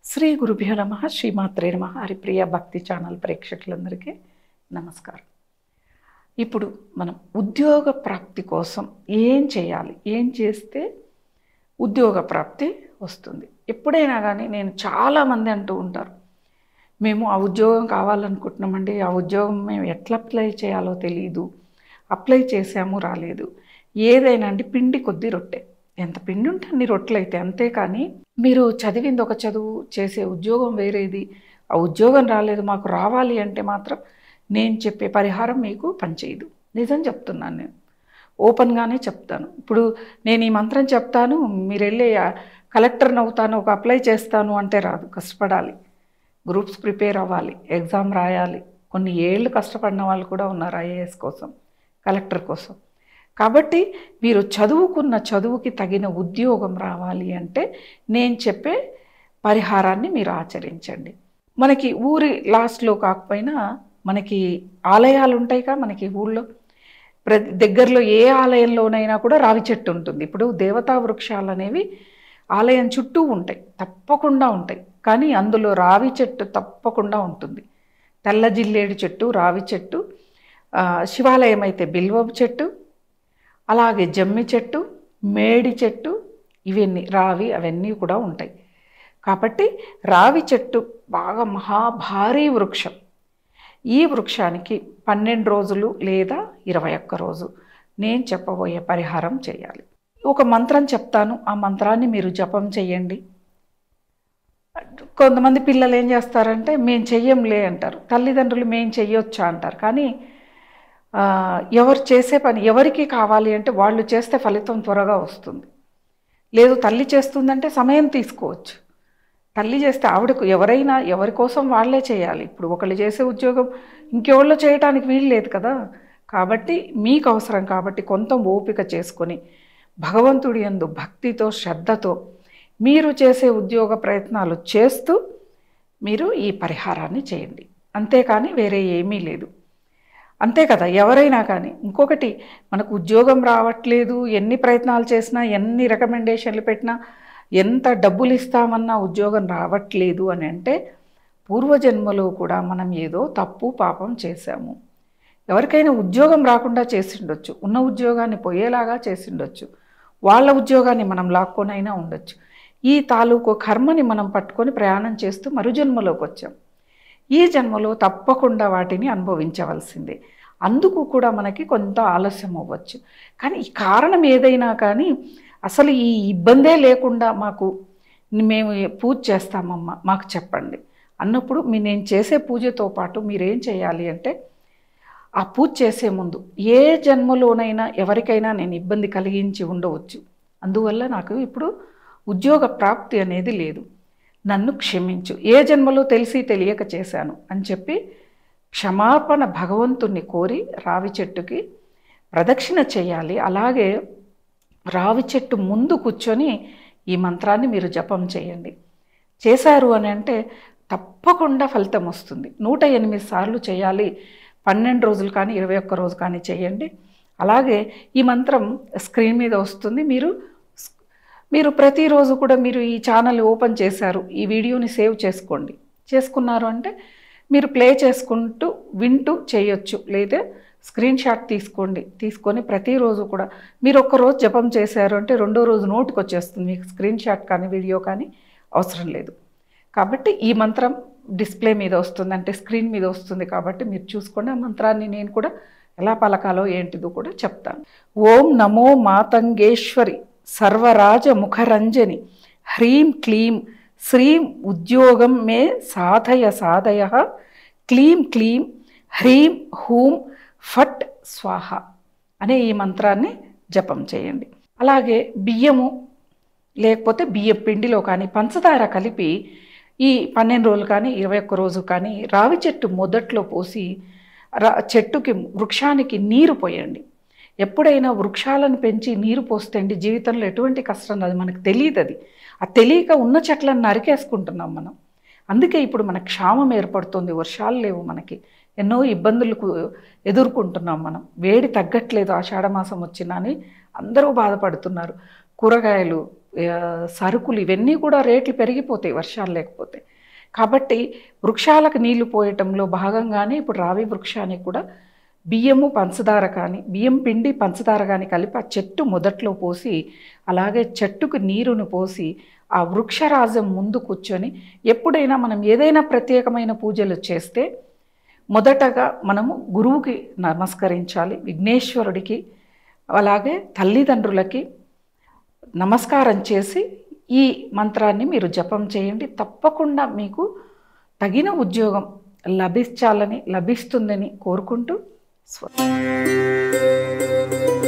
శ్రీ గురుభ్యో నమ శ్రీమాత్రే నమ హరిప్రియ భక్తి ఛానల్ ప్రేక్షకులందరికీ నమస్కారం ఇప్పుడు మనం ఉద్యోగ ప్రాప్తి కోసం ఏం చేయాలి ఏం చేస్తే ఉద్యోగ ప్రాప్తి వస్తుంది ఎప్పుడైనా కానీ నేను చాలామంది అంటూ ఉంటారు మేము ఆ ఉద్యోగం కావాలనుకుంటున్నామండి ఆ ఉద్యోగం మేము ఎట్లా అప్లై చేయాలో తెలియదు అప్లై చేసాము రాలేదు ఏదైనా అండి పిండి కొద్ది రొట్టె ఎంత పిండి ఉంటే అన్ని రొట్టెలు అయితే అంతేకాని మీరు చదివింది ఒక చదువు చేసే ఉద్యోగం వేరేది ఆ ఉద్యోగం రాలేదు మాకు రావాలి అంటే మాత్రం నేను చెప్పే పరిహారం మీకు పనిచేయదు నిజం చెప్తున్నాను నేను ఓపెన్గానే చెప్తాను ఇప్పుడు నేను ఈ మంత్రం చెప్తాను మీరు వెళ్ళి కలెక్టర్ని అవుతాను ఒక అప్లై చేస్తాను అంటే రాదు కష్టపడాలి గ్రూప్స్ ప్రిపేర్ అవ్వాలి ఎగ్జామ్ రాయాలి కొన్ని ఏళ్ళు కష్టపడిన వాళ్ళు కూడా ఉన్నారు ఐఏఎస్ కోసం కలెక్టర్ కోసం కాబట్టి మీరు చదువుకున్న చదువుకి తగిన ఉద్యోగం రావాలి అంటే నేను చెప్పే పరిహారాన్ని మీరు ఆచరించండి మనకి ఊరి లాస్ట్లో కాకపోయినా మనకి ఆలయాలు ఉంటాయిగా మనకి ఊళ్ళో ప్రతి దగ్గరలో ఏ ఆలయంలోనైనా కూడా రావి చెట్టు ఉంటుంది ఇప్పుడు దేవతా వృక్షాలు అనేవి ఆలయం చుట్టూ ఉంటాయి తప్పకుండా ఉంటాయి కానీ అందులో రావి చెట్టు తప్పకుండా ఉంటుంది తెల్ల జిల్లేడు చెట్టు రావి చెట్టు ఆ, శివాలయం అయితే బిల్వ చెట్టు అలాగే జమ్మి చెట్టు మేడి చెట్టు ఇవన్నీ రావి అవన్నీ కూడా ఉంటాయి కాబట్టి రావి చెట్టు బాగా మహాభారీ వృక్షం ఈ వృక్షానికి పన్నెండు రోజులు లేదా ఇరవై ఒక్క రోజు నేను చెప్పబోయే పరిహారం చేయాలి ఒక మంత్రం చెప్తాను ఆ మంత్రాన్ని మీరు జపం చేయండి కొంతమంది పిల్లలు ఏం చేస్తారంటే మేము చెయ్యంలే అంటారు తల్లిదండ్రులు మేము చెయ్యొచ్చా అంటారు కానీ ఆ, ఎవరు చేసే పని ఎవరికి కావాలి అంటే వాళ్ళు చేస్తే ఫలితం త్వరగా వస్తుంది లేదు తల్లి చేస్తుందంటే సమయం తీసుకోవచ్చు తల్లి చేస్తే ఆవిడకు ఎవరైనా ఎవరి కోసం వాళ్ళే చేయాలి ఇప్పుడు ఒకళ్ళు చేసే ఉద్యోగం ఇంకెవళ్ళు చేయటానికి వీలు లేదు కదా కాబట్టి మీకు అవసరం కాబట్టి కొంత ఓపిక చేసుకొని భగవంతుడి యందు భక్తితో శ్రద్ధతో మీరు చేసే ఉద్యోగ ప్రయత్నాలు చేస్తూ మీరు ఈ పరిహారాన్ని చేయండి అంతేకాని వేరే ఏమీ లేదు అంతే కదా ఎవరైనా కానీ ఇంకొకటి మనకు ఉద్యోగం రావట్లేదు ఎన్ని ప్రయత్నాలు చేసినా ఎన్ని రికమెండేషన్లు పెట్టినా ఎంత డబ్బులు ఇస్తామన్నా ఉద్యోగం రావట్లేదు అని అంటే పూర్వజన్మలో కూడా మనం ఏదో తప్పు పాపం చేశాము ఎవరికైనా ఉద్యోగం రాకుండా చేసిండొచ్చు ఉన్న ఉద్యోగాన్ని పోయేలాగా చేసిండొచ్చు వాళ్ళ ఉద్యోగాన్ని మనం లాక్కొనైనా ఉండొచ్చు ఈ తాలూకు కర్మని మనం పట్టుకొని ప్రయాణం చేస్తూ మరుజన్మలోకి వచ్చాం ఈ జన్మలో తప్పకుండా వాటిని అనుభవించవలసిందే అందుకు కూడా మనకి కొంత ఆలస్యం అవ్వచ్చు కానీ ఈ కారణం ఏదైనా కానీ అసలు ఈ ఇబ్బందే లేకుండా మాకు మేము పూజ చేస్తామమ్మా మాకు చెప్పండి అన్నప్పుడు మీ నేను చేసే పూజతో పాటు మీరేం చేయాలి అంటే ఆ పూజ చేసే ముందు ఏ జన్మలోనైనా ఎవరికైనా నేను ఇబ్బంది కలిగించి ఉండవచ్చు అందువల్ల నాకు ఇప్పుడు ఉద్యోగ ప్రాప్తి అనేది లేదు నన్ను క్షమించు ఏ జన్మలో తెలిసి తెలియక చేశాను అని చెప్పి క్షమాపణ భగవంతుణ్ణి కోరి రావి చెట్టుకి ప్రదక్షిణ చేయాలి అలాగే రావి చెట్టు ముందు కూర్చొని ఈ మంత్రాన్ని మీరు జపం చేయండి చేశారు అని అంటే తప్పకుండా ఫలితం వస్తుంది నూట ఎనిమిది సార్లు చేయాలి పన్నెండు రోజులు కానీ ఇరవై ఒక్క రోజు కానీ చేయండి అలాగే ఈ మంత్రం స్క్రీన్ మీద వస్తుంది మీరు మీరు ప్రతిరోజు కూడా మీరు ఈ ఛానల్ ఓపెన్ చేశారు ఈ వీడియోని సేవ్ చేసుకోండి చేసుకున్నారు అంటే మీరు ప్లే చేసుకుంటూ వింటూ చేయొచ్చు లేదా స్క్రీన్ షాట్ తీసుకోండి తీసుకొని ప్రతిరోజు కూడా మీరు ఒక్క రోజు జపం చేశారు అంటే రెండో రోజు నోటుకు వచ్చేస్తుంది మీకు స్క్రీన్ షాట్ కానీ వీడియో కానీ అవసరం లేదు కాబట్టి ఈ మంత్రం డిస్ప్లే మీద వస్తుంది అంటే స్క్రీన్ మీద వస్తుంది కాబట్టి మీరు చూసుకోండి ఆ మంత్రాన్ని నేను కూడా ఎలా పలకాలో ఏంటిదో కూడా చెప్తాను ఓం నమో మాతంగేశ్వరి సర్వరాజ ముఖరంజని హ్రీం క్లీం శ్రీం ఉద్యోగం మే సాధయ సాధయ క్లీం క్లీం హ్రీం హూం ఫట్ స్వాహ అనే ఈ మంత్రాన్ని జపం చేయండి అలాగే బియ్యము లేకపోతే బియ్యం పిండిలో కానీ పంచదార కలిపి ఈ పన్నెండు రోజులు కానీ ఇరవై ఒక్క రోజు కానీ రావి చెట్టు మొదట్లో పోసి రా చెట్టుకి వృక్షానికి నీరు పోయండి ఎప్పుడైనా వృక్షాలను పెంచి నీరు పోస్తే అండి జీవితంలో ఎటువంటి కష్టం రాదు మనకు తెలియదు అది ఆ తెలియక ఉన్న చెట్లను నరికేసుకుంటున్నాం మనం అందుకే ఇప్పుడు మనకు క్షామం ఏర్పడుతుంది వర్షాలు లేవు మనకి ఎన్నో ఇబ్బందులకు ఎదుర్కొంటున్నాం మనం వేడి తగ్గట్లేదు ఆషాఢ మాసం వచ్చినా అని అందరూ బాధపడుతున్నారు కూరగాయలు ఆ, సరుకులు ఇవన్నీ కూడా రేట్లు పెరిగిపోతాయి వర్షాలు లేకపోతే కాబట్టి వృక్షాలకు నీళ్లు పోయటంలో భాగంగానే ఇప్పుడు రావి వృక్షానికి కూడా బియ్యము పంచదార కానీ బియ్యం పిండి పంచదార కానీ కలిపి ఆ చెట్టు మొదట్లో పోసి అలాగే చెట్టుకు నీరును పోసి ఆ వృక్షరాజం ముందు కూర్చొని ఎప్పుడైనా మనం ఏదైనా ప్రత్యేకమైన పూజలు చేస్తే మొదటగా మనము గురువుకి నమస్కరించాలి విఘ్నేశ్వరుడికి అలాగే తల్లిదండ్రులకి నమస్కారం చేసి ఈ మంత్రాన్ని మీరు జపం చేయండి తప్పకుండా మీకు తగిన ఉద్యోగం లభించాలని లభిస్తుందని కోరుకుంటూ స్వ